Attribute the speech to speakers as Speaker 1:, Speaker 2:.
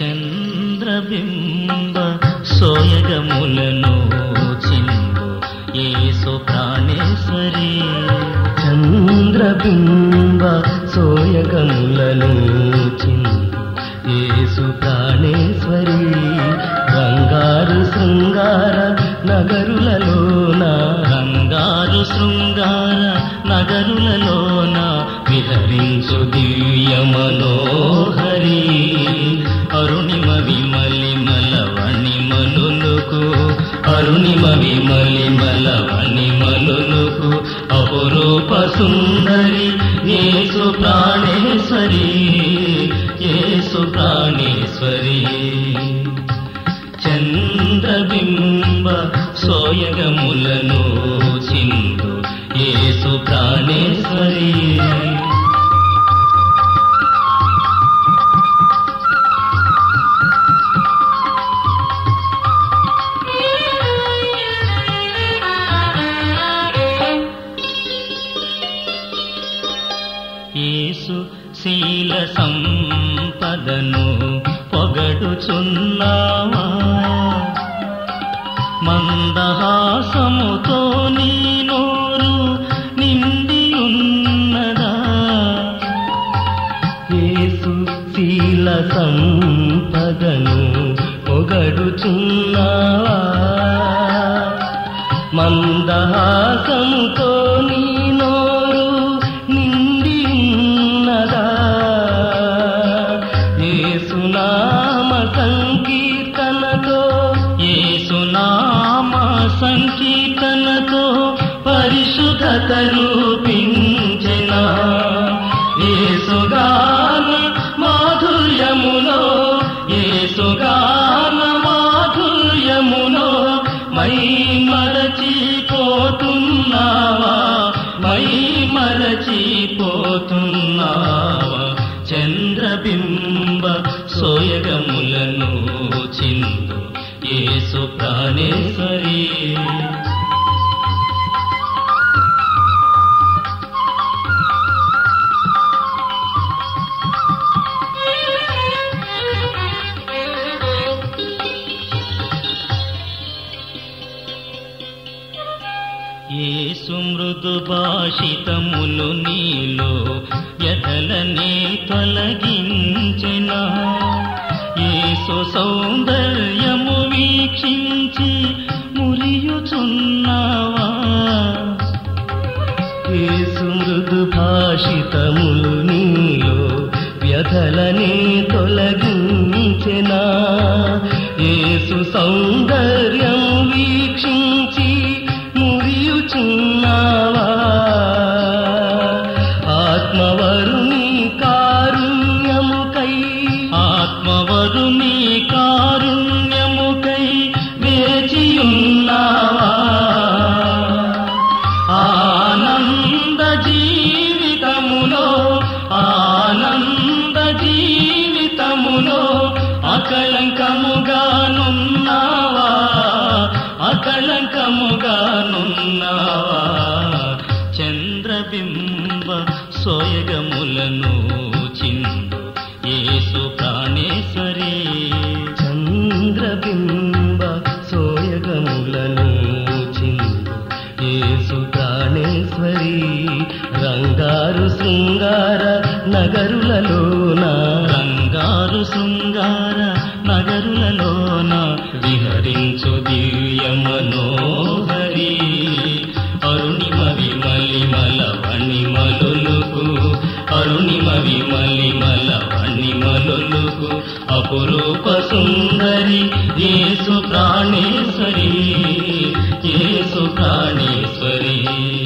Speaker 1: చంద్రబింబ సోయగములను చిందు ఏసు ప్రాణేశ్వరి
Speaker 2: చంద్రబింబ సోయగములను చిందు యేసు ప్రాణేశ్వరి రంగారు శృంగార నగరులలోన
Speaker 1: రంగారు శృంగార నగరులలోన విహరించు దివ్య మనోహరి అరుణిమ విమలిమల వణిమలులకు అరుణిమ విమలిమల వణిమలులకు అపురూప సుందరి యేసు ప్రాణేశ్వరి యేసు ప్రాణేశ్వరి చంద్రబింబ సోయగములను చిందు యేసు ప్రాణేశ్వరి యేసు శీల సంపదను పొగడుచున్నావా మందహాసముతో నీ నోరు నిండి ఉన్నదా
Speaker 2: యేసు శీల సంపదను పొగడుచున్నావా మందహాసముతో నీ నోరు నిండి ఉన్నదా యేసునామ సంకీర్తనతో
Speaker 1: యేసునామ సంకీర్తనతో పరిశుద్ధత రూపించిన యేసుగాన మాధుర్యములో యేసుగాన మాధుర్యములో మై మరచిపోతున్నావా మై మరచిపోతున్నావా చంద్రబింబ సోయగములను చిందు యేసు ప్రాణేశ్వరి యేసు మృదు భాషితములు నీలో ఎదలనే తొలగించిన యేసు సౌందర్యము వీక్షించి మురియుచున్నావా
Speaker 2: యేసు మృదు భాషితములు నీలో వ్యధలని తొలగించెనా యేసు సౌందర్యం వీక్షించి మురియుచున్నావా ఆత్మవరుని కారుణ్యముకై
Speaker 1: ఆత్మవరుని కారుణ్యముకై వేచియున్నావా ఆనంద జీవితములో ఆనంద జీవితములో అకళంకముగానున్నావా అకళంకముగానున్నావా చంద్రబింబ సోయగములను చిందు యేసు ప్రాణేశ్వరి
Speaker 2: చంద్రబింబ సోయగములను చిందు యేసు ప్రాణేశ్వరి రంగారు శృంగార నగరులలోన
Speaker 1: రంగారు శృంగార నగరులలోన విహరించు దివ్య మనోహరి అరుణిమ విమలిమల వణిమలులకు అరుణిమ విమలిమల వణిమలులకు అపురూప సుందరి యేసు ప్రాణేశ్వరి యేసు ప్రాణేశ్వరి